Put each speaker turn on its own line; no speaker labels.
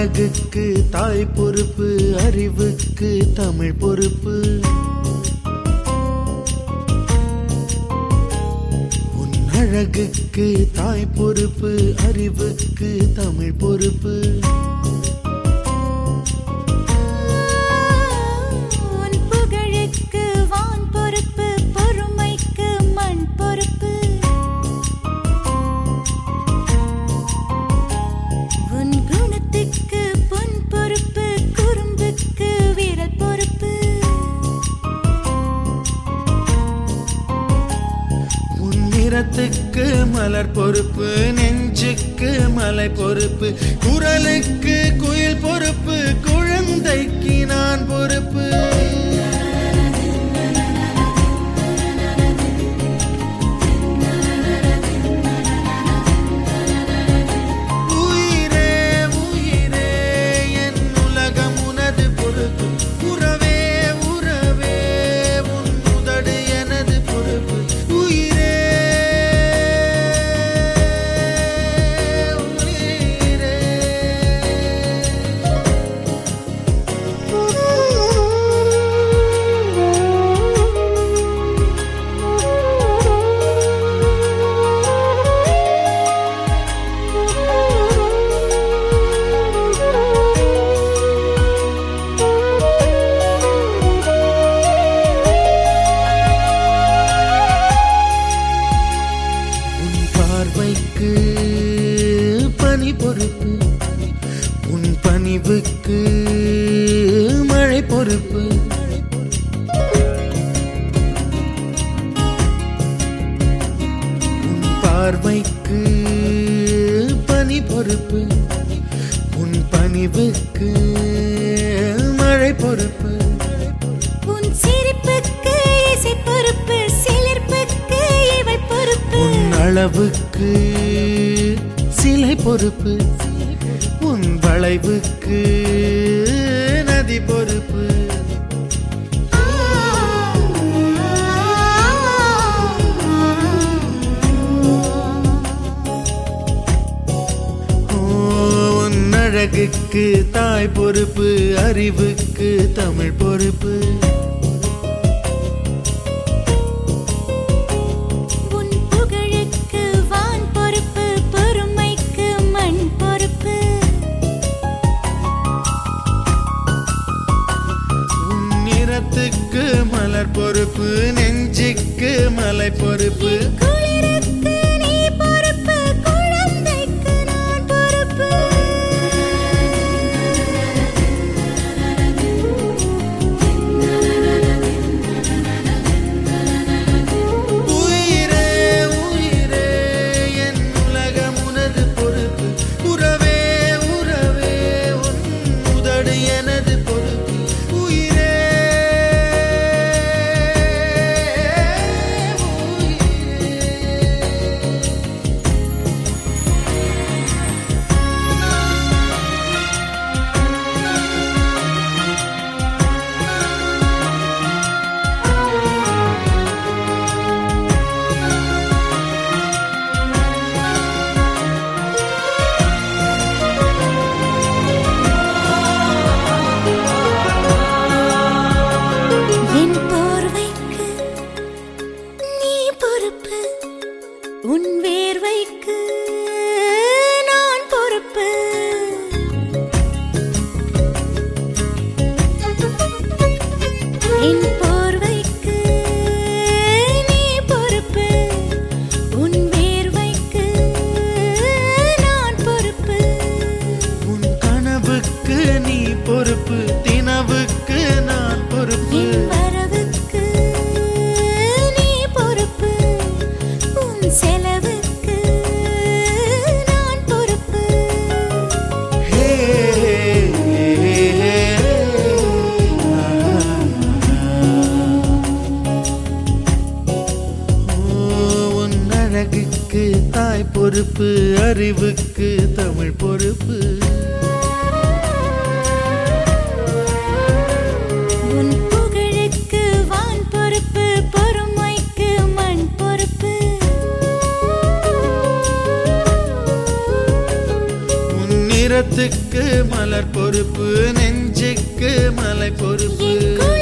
அழகுக்கு தாய் பொறுப்பு அறிவுக்கு தமிழ் பொறுப்பு உன் அழகுக்கு தாய் பொறுப்பு அறிவுக்கு தமிழ் பொறுப்பு
உன் புகழுக்கு வான் பொறுப்பு பொறுமைக்கு மண் பொறுப்பு உன் குணத்துக்கு பொன் பொறுப்பு குறும்புக்கு விரல் பொறுப்பு
உன் நிறத்துக்கு மலர் பொறுப்பு நெஞ்சுக்கு மலை பொறுப்பு குரலுக்கு குயில் பொறுப்பு குழந்தைக்கு நான் பொறுப்பு உயிரே உயிரே என் உலகம் உனது பொறுப்பு உறவே உறவே உன் உதடு எனது பொறுப்பு உயிரே உயிரே உன் பார்வைக்கு பனி பொறுப்பு உன் பணிவுக்கு மழை பொறுப்பு உன் பார்வைக்கு பனி பொறுப்பு உன் பணிவுக்கு மழை பொறுப்பு
உன் சிரிப்புக்கு இசை பொறுப்பு சிலிர்ப்புக்கு இவள் பொறுப்பு
உன் அளவுக்கு சிலை பொறுப்பு உன் வளைவுக்கு நதி பொறுப்பு ஓ, உன் அழகுக்கு தாய் பொறுப்பு அறிவுக்கு தமிழ் பொறுப்பு
உன் புகழுக்கு வான் பொறுப்பு பொறுமைக்கு மண் பொறுப்பு
உன் நிறத்துக்கு மலர் பொறுப்பு நெஞ்சுக்கு மலை பொறுப்பு
குளிருக்கு நீ பொறுப்பு குழந்தைக்கு நான் பொறுப்பு
உயிரே உயிரே என் உலகம் உனது பொறுப்பு உறவே உறவே உன் உதடு எனது பொறுப்பு உயிரே உயிரே
என் போர்வைக்கு நீ பொறுப்பு உன் வேர்வைக்கு நான் பொறுப்பு என் போர்வைக்கு நீ பொறுப்பு உன் வேர்வைக்கு நான் பொறுப்பு
உன் கனவுக்கு நீ பொறுப்பு தினவுக்கு நான் பொறுப்பு
என் வரவுக்கு நீ பொறுப்பு உன் செலவுக்கு நான் பொறுப்பு
ஹே, ஓ, உன் அழகுக்கு தாய் பொறுப்பு அறிவுக்கு தமிழ் பொறுப்பு
உன் புகழுக்கு வான் பொறுப்பு பொறுமைக்கு மண் பொறுப்பு
ஈரத்துக்கு மலர் பொறுப்பு நெஞ்சுக்கு மலை பொறுப்பு
என் குளிர்